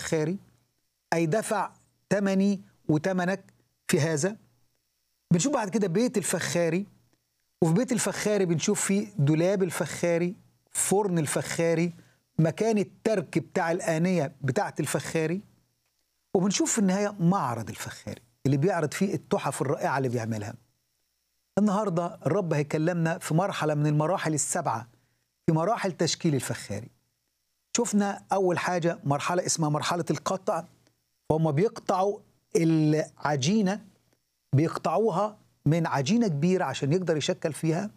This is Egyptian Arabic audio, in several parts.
الفخاري أي دفع ثمني وثمنك في هذا بنشوف بعد كده بيت الفخاري وفي بيت الفخاري بنشوف فيه دولاب الفخاري فرن الفخاري مكان الترك بتاع الآنية بتاعة الفخاري وبنشوف في النهاية معرض الفخاري اللي بيعرض فيه التحف الرائعة اللي بيعملها النهاردة الرب هيكلمنا في مرحلة من المراحل السبعة في مراحل تشكيل الفخاري شفنا أول حاجة مرحلة اسمها مرحلة القطع وهم بيقطعوا العجينة بيقطعوها من عجينة كبيرة عشان يقدر يشكل فيها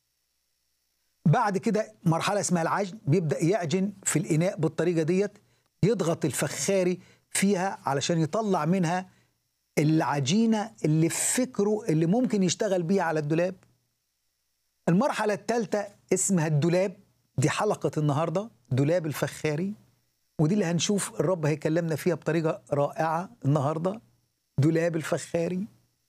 بعد كده مرحلة اسمها العجن بيبدأ يعجن في الإناء بالطريقة ديت يضغط الفخاري فيها علشان يطلع منها العجينة اللي في فكره اللي ممكن يشتغل بيها على الدولاب المرحلة الثالثة اسمها الدولاب دي حلقة النهاردة دولاب الفخاري ودي اللي هنشوف الرب هيكلمنا فيها بطريقة رائعة النهاردة دولاب الفخاري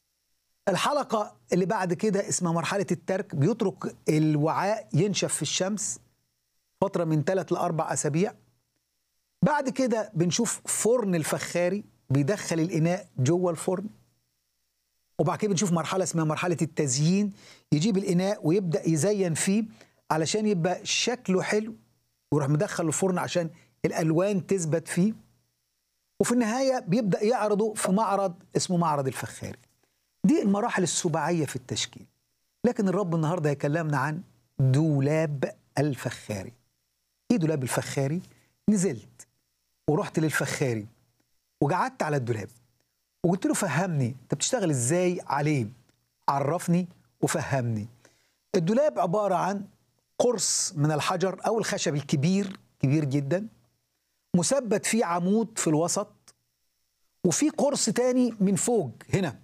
الحلقة اللي بعد كده اسمها مرحلة الترك بيترك الوعاء ينشف في الشمس فترة من ثلاث لأربع أسابيع بعد كده بنشوف فرن الفخاري بيدخل الإناء جوه الفرن وبعد كده بنشوف مرحلة اسمها مرحلة التزيين يجيب الإناء ويبدأ يزين فيه علشان يبقى شكله حلو ويروح مدخل الفرن عشان الألوان تثبت فيه وفي النهاية بيبدأ يعرضه في معرض اسمه معرض الفخاري دي المراحل السباعية في التشكيل لكن الرب النهاردة هيكلمنا عن دولاب الفخاري ايه دولاب الفخاري نزلت ورحت للفخاري وقعدت على الدولاب وقلت له فهمني انت بتشتغل ازاي عليه عرفني وفهمني الدولاب عبارة عن قرص من الحجر أو الخشب الكبير كبير جدا مثبت فيه عمود في الوسط وفي قرص تاني من فوق هنا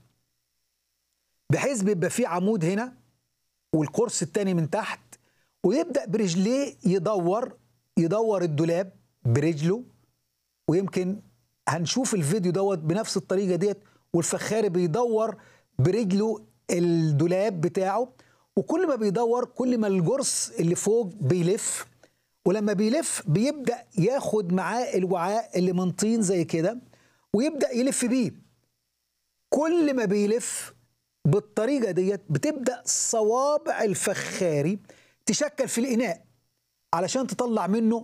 بحيث بيبقى فيه عمود هنا والقرص التاني من تحت ويبدأ برجليه يدور يدور الدولاب برجله ويمكن هنشوف الفيديو دوت بنفس الطريقة ديت والفخاري بيدور برجله الدولاب بتاعه وكل ما بيدور كل ما الجرس اللي فوق بيلف ولما بيلف بيبدأ ياخد معاه الوعاء اللي من طين زي كده ويبدأ يلف بيه كل ما بيلف بالطريقة ديت بتبدأ صوابع الفخاري تشكل في الإناء علشان تطلع منه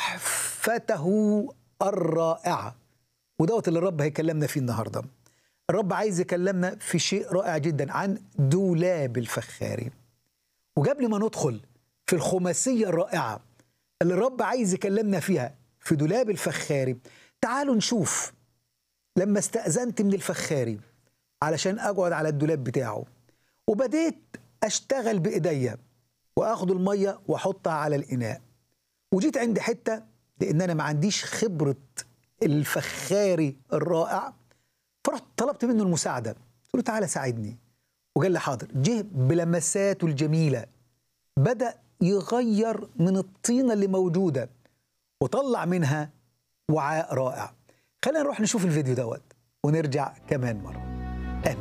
تحفته الرائعة ودوت اللي الرب هيكلمنا فيه النهارده الرب عايز يكلمنا في شيء رائع جدا عن دولاب الفخاري وقبل ما ندخل في الخماسية الرائعة اللي الرب عايز يكلمنا فيها في دولاب الفخاري تعالوا نشوف لما استأذنت من الفخاري علشان أقعد على الدولاب بتاعه وبديت أشتغل بإيديا وأخد المية وأحطها على الإناء وجيت عند حتة لأن أنا ما عنديش خبرة الفخاري الرائع فرحت طلبت منه المساعدة قلت له تعالى ساعدني وقال لي حاضر جه بلمساته الجميلة بدأ يغير من الطينة اللي موجودة وطلع منها وعاء رائع خلينا نروح نشوف الفيديو دوت ونرجع كمان مرة